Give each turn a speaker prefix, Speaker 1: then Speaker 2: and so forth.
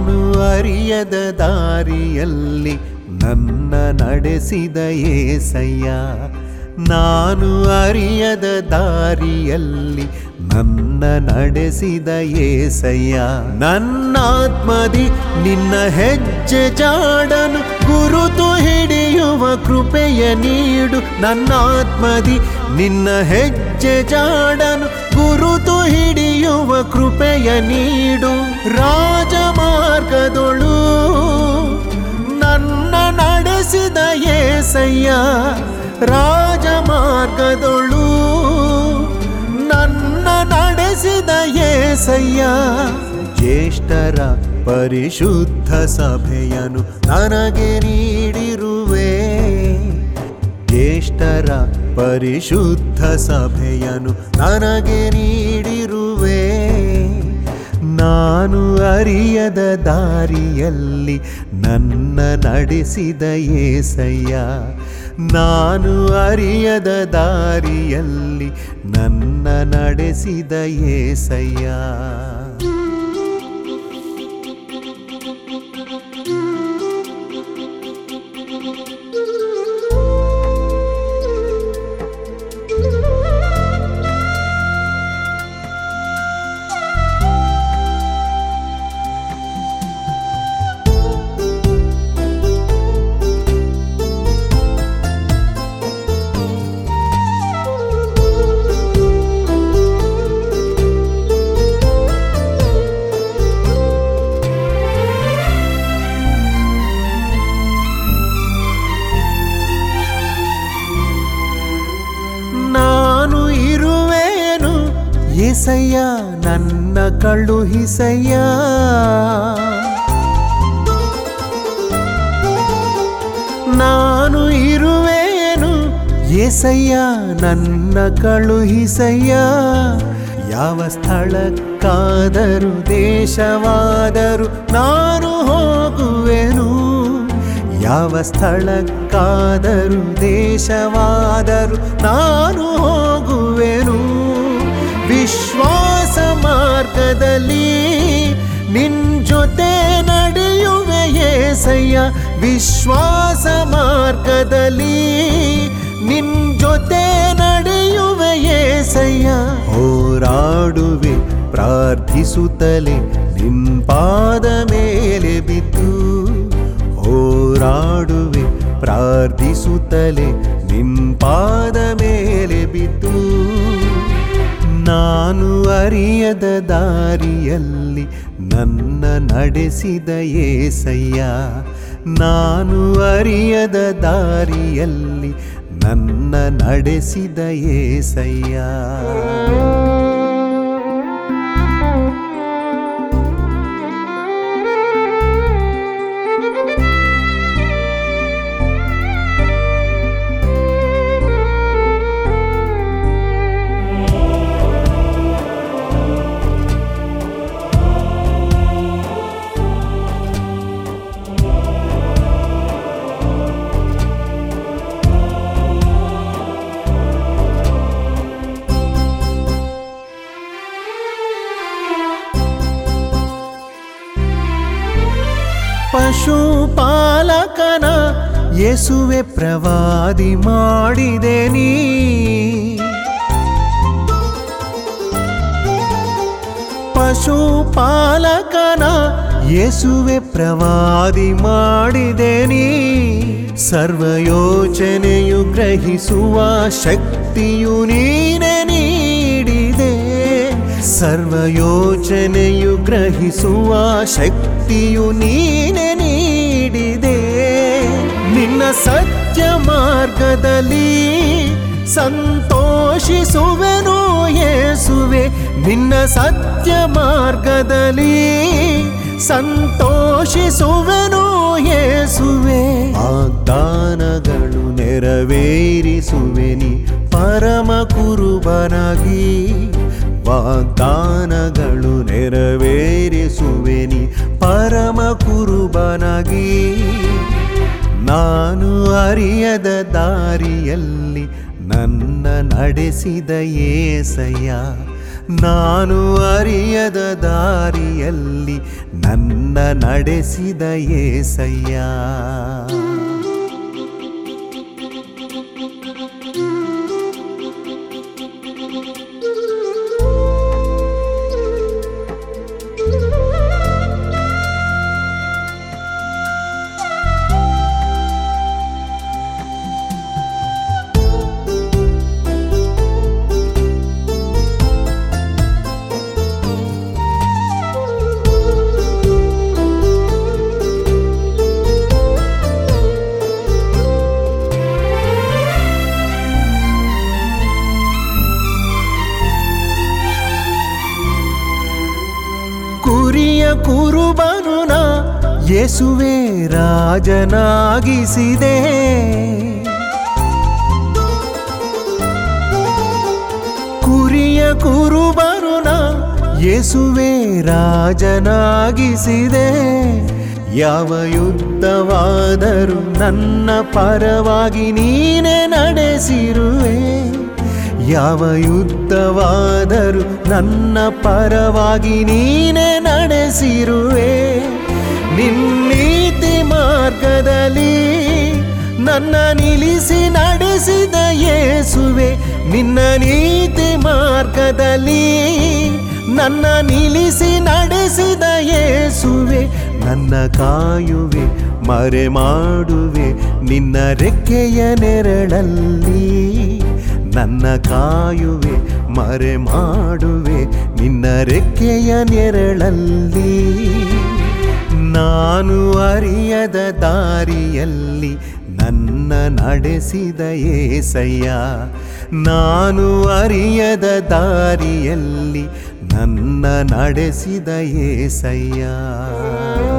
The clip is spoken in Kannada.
Speaker 1: ನಾನು ಅರಿಯದ ದಾರಿಯಲ್ಲಿ ನನ್ನ ನಡೆಸಿದ ಏಸಯ್ಯ ನಾನು ಅರಿಯದ ದಾರಿಯಲ್ಲಿ ನನ್ನ ನಡೆಸಿದ ಏಸಯ್ಯ ನನ್ನಾತ್ಮದಿ ನಿನ್ನ ಹೆಜ್ಜೆ ಜಾಡನು ಗುರುತು ಹಿಡಿಯುವ ಕೃಪೆಯ ನೀಡು ನನ್ನಾತ್ಮದಿ ನಿನ್ನ ಹೆಜ್ಜೆ ಜಾಡನು ಗುರುತು ಹಿಡಿಯುವ ಕೃಪೆಯ ನೀಡು ರಾಜಮಾರ್ಗದೊಳು ನನ್ನ ನಡೆಸಿದ ಏಸಯ್ಯ ರಾಜಮಾರ್ಗದೊಳು ನನ್ನ ನಡೆಸಿದ ಏಸಯ್ಯ ಜ್ಯೇಷ್ಠರ ಪರಿಶುದ್ಧ ಸಭೆಯನು ನನಗೆ ನೀಡಿರುವೆ ಜ್ಯೇಷ್ಠರ ಪರಿಶುದ್ಧ ಸಭೆಯನು ನನಗೆ ನೀಡಿರುವೆ ನಾನು ಅರಿಯದ ದಾರಿಯಲ್ಲಿ ನನ್ನ ನಡೆಸಿದ ಏಸಯ್ಯ ನಾನು ಅರಿಯದ ದಾರಿಯಲ್ಲಿ ನನ್ನ ನಡೆಸಿದ ಏಸಯ್ಯ ನಾನು ಇರುವೇನು ಎಸಯ್ಯ ನನ್ನ ಕಳುಹಿಸಯ್ಯ ನಾನು ಇರುವೇನು ಎಸಯ್ಯ ನನ್ನ ಕಳುಹಿಸಯ್ಯ ಯಾವ ಸ್ಥಳಕ್ಕಾದರೂ ದೇಶವಾದರೂ ನಾನು ಹೋಗುವೆನು ಯಾವ ಸ್ಥಳಕ್ಕಾದರೂ ದೇಶವಾದರೂ ನಾನು ಹೋಗುವೆನು ವಿಶ್ವಾಸ ಮಾರ್ಗದಲ್ಲಿ ನಿನ್ ಜೊತೆ ನಡೆಯುವೆ ಏಸಯ್ಯ ವಿಶ್ವಾಸ ಮಾರ್ಗದಲ್ಲಿ ನಿನ್ ಜೊತೆ ನಡೆಯುವೆ ಏಸಯ್ಯ ಹೋರಾಡುವೆ ಪ್ರಾರ್ಥಿಸುತ್ತಲೇ ನಿನ್ ಪಾದ ಮೇಲೆ ಬಿದ್ದು ಹೋರಾಡುವೆ ಪ್ರಾರ್ಥಿಸುತ್ತಲೇ ನಿನ್ ಪಾದ ಮೇಲೆ ಬಿದ್ದು ನಾನು ಅರಿಯದ ದಾರಿಯಲ್ಲಿ ನನ್ನ ನಡೆಸಿದ ಏಸಯ್ಯ ನಾನು ಅರಿಯದ ದಾರಿಯಲ್ಲಿ ನನ್ನ ನಡೆಸಿದ ಏಸಯ್ಯ ಪಶುಪಾಲಕನ ಯೇಸುವೆ ಪ್ರವಾದಿ ಮಾಡಿದೆ ನೀ ಪಶುಪಾಲಕನ ಯೇಸುವೆ ಪ್ರವಾದಿ ಮಾಡಿದೆ ನೀ ಸರ್ವಯೋಚನೆಯು ಗ್ರಹಿಸುವ ಶಕ್ತಿಯು ನೀನೆ ನೀಡಿದೆ ಸರ್ವಯೋಚನೆಯು ಗ್ರಹಿಸುವ ಶಕ್ತಿಯು ನೀನೆ ನೀಡಿದೆ ನಿನ್ನ ಸತ್ಯ ಮಾರ್ಗದಲ್ಲಿ ಸಂತೋಷಿಸುವೆನು ಯೇಸುವೆ ನಿನ್ನ ಸತ್ಯ ಮಾರ್ಗದಲ್ಲಿ ಸಂತೋಷಿಸುವೆನು ಯೇಸುವೆ ವಾಗ್ದಾನಗಳು ನೆರವೇರಿಸುವೆ ನೀ ಪರಮ ಕುರುಬನಾಗಿ ವಾಗ್ದಾನಗಳು ನೆರವೇರಿಸುವೆ ನೀ ಪರಮ ಕುರುಬನಾಗಿ ನಾನು ಅರಿಯದ ದಾರಿಯಲ್ಲಿ ನನ್ನ ನಡೆಸಿದ ಏಸಯ್ಯ ನಾನು ಅರಿಯದ ದಾರಿಯಲ್ಲಿ ನನ್ನ ನಡೆಸಿದ ಏಸಯ್ಯ ಕುರಿಯ ಕುರುಬನು ನಾ ಯೇಸುವೆ ರಾಜನಾಗಿಸಿದೆ ಕುರಿಯ ಕುರುಬನು ನಾ ಯೇಸುವೆ ರಾಜನಾಗಿಸಿದೆ ಯಾವ ಯುದ್ಧವಾದರೂ ನನ್ನ ಪರವಾಗಿ ನೀನೆ ನಡೆಸಿರುವೆ ಯಾವ ಯುದ್ಧವಾದರೂ ನನ್ನ ಪರವಾಗಿ ನೀನೆ ನಡೆಸಿರುವೆ ನಿನ್ನೀತಿ ಮಾರ್ಗದಲ್ಲಿ ನನ್ನ ನಿಲ್ಲಿಸಿ ನಡೆಸಿದ ಯೇಸುವೆ ನಿನ್ನ ನೀತಿ ಮಾರ್ಗದಲ್ಲಿ ನನ್ನ ನಿಲ್ಲಿಸಿ ನಡೆಸಿದ ಯೇಸುವೆ ನನ್ನ ಕಾಯುವೆ ಮರೆ ಮಾಡುವೆ ನಿನ್ನ ರೆಕ್ಕೆಯ ನೆರಳಲ್ಲಿ ನನ್ನ ಕಾಯುವೆ ಮರೆ ಮಾಡುವೆ ನಿನ್ನ ರೆಕ್ಕೆಯ ನೆರಳಲ್ಲಿ ನಾನು ಅರಿಯದ ದಾರಿಯಲ್ಲಿ ನನ್ನ ನಡೆಸಿದ ಏಸಯ್ಯ ನಾನು ಅರಿಯದ ದಾರಿಯಲ್ಲಿ ನನ್ನ ನಡೆಸಿದ ಏಸಯ್ಯ